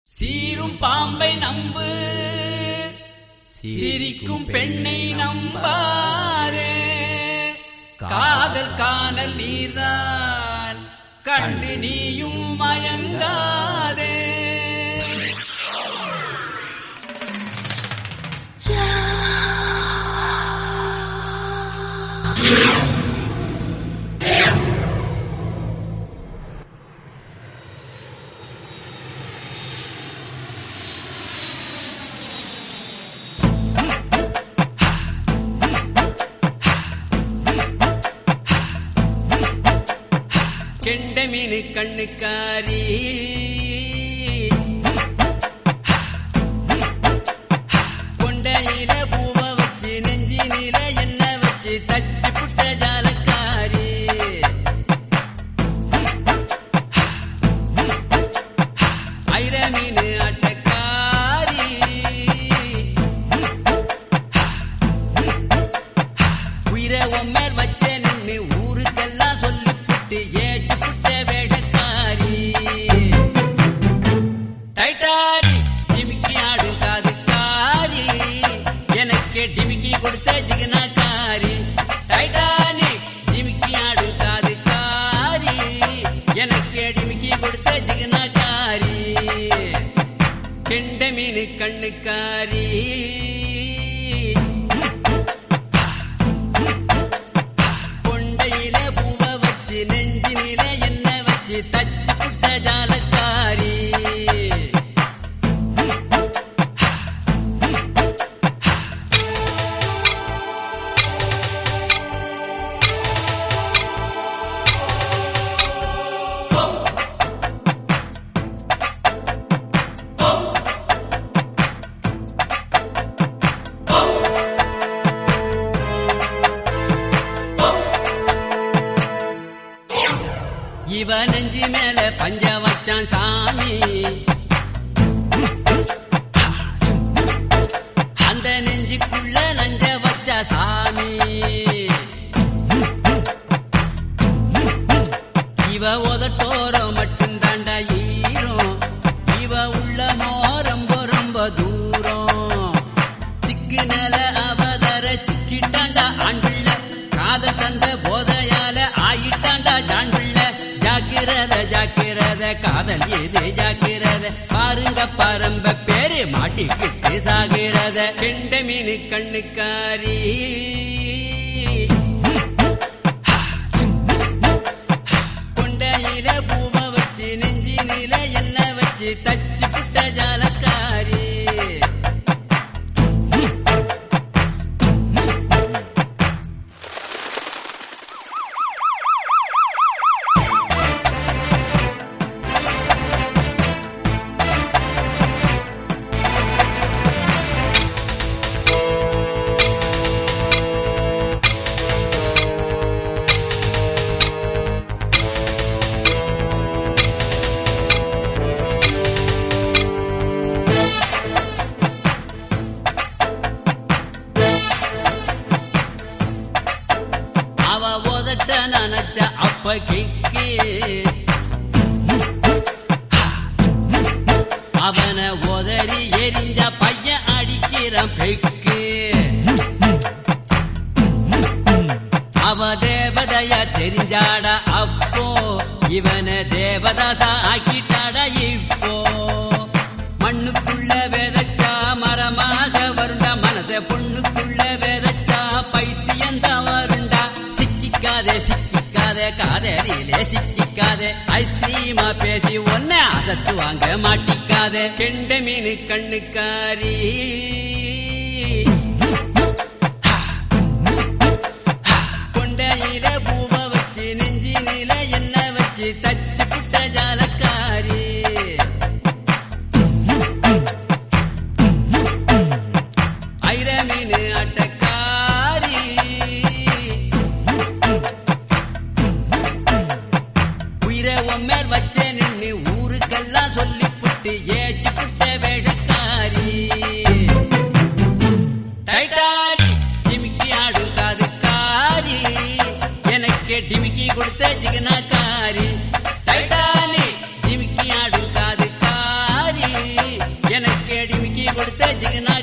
சீரும் பாம்பை நம்பு சிரிக்கும் பெண்ணை நம்பாரே காதல் காணல் நீர்தான் கண்டு நீயும் மயங்காதே கெண்ட மீனு கண்ணுக்காரி கொண்டையில பூவ வச்சு நெஞ்சினில என்ன வச்சு தச்சு புட்ட ஜாலக்காரி ஐர மீனு அட்டக்காரி உயிர ஒம்மர் வச்ச நின்னு ஊருக்கெல்லாம் சொல்லி புட்டு ஏச்சு புட்ட வேஷக்காரி டைட்டாரி ஜிமிக்கி ஆடும் காதுக்காரி எனக்கு டிமிக்கி கொடுத்த ஜிகனாக்காரி டைட்டானிக் ஜிமிக்கி ஆடும் காதுக்காரி எனக்கு டிமிக்கி கொடுத்த ஜிகனாக்காரி கெண்ட மீனு கண்ணுக்காரி கொண்டையில பூவ வச்சு நெஞ்சினில என்ன வச்சு தச்சு புட்ட ஜாலக்காரி இவ நெஞ்சி மேல பஞ்ச வச்சான் சாமி அந்த நெஞ்சுக்குள்ள நஞ்ச வச்ச சாமி இவ உதட்டோரம் மட்டும் தாண்டா ஈரும் இவ உள்ள ரொம்ப ரொம்ப தூரம் சிக்கு நில அவதர சிக்கிட்டாண்டா ஆண்டுள்ள காதல் தந்த போதையால ஆயிட்டாண்டா ஜாண்டுள்ள ஜாக்கிரத ஜாக்கிரத காதல் ஏது ஜாக்கிரத பாருங்க பரம்ப பேரு மாட்டிக்கிட்டு சாகிறத கெண்ட மீனு கண்ணுக்காரி கொண்டையில பூவ வச்சு நெஞ்சினில என்ன வச்சு தச்சு புட்ட ஜாலக்காரி அவ உதட்ட நினைச்ச அப்ப கிக்கு அவன உதறி எரிஞ்ச பையன் அடிக்கிறான் பெக்கு அவ தேவதையா தெரிஞ்சாடா அப்போ இவன தேவதாசா ஆக்கிட்டாடா இப்போ மண்ணுக்குள்ள விதைச்சா மரமாக வருண்டா மனச பொண்ணுக்குள்ள விதைச்சா பைத்தியந்தான் வருண்டா சிக்கிக்காதே சிக்கிக்காதே காதலிலே சிக்கிக்காதே ஐஸ்கிரீமா பேசி ஒன்ன அசத்து வாங்க மாட்டிக்காதே கெண்ட மீனு கண்ணுக்காரி கொண்டையில பூவ வச்சு நெஞ்சினில என்ன வச்சு தச்சு புட்ட ஜாலக்காரி ஐர மீனு அட்டக்காரி உயிர ஒம்மேர் வச்ச நின்னு ஊருக்கெல்லாம் சொல்லி புட்டு ஏச்சு புட்ட வேஷக்காரி டைட்டானி டிமிக்கி ஆடும் காதுக்காரி எனக்கு டிமிக்கி கொடுத்த ஜிகனாக்காரி டைட்டானி டிமிக்கி ஆடும் காதுக்காரி எனக்கு அடிமிக்கி கொடுத்த ஜிகனா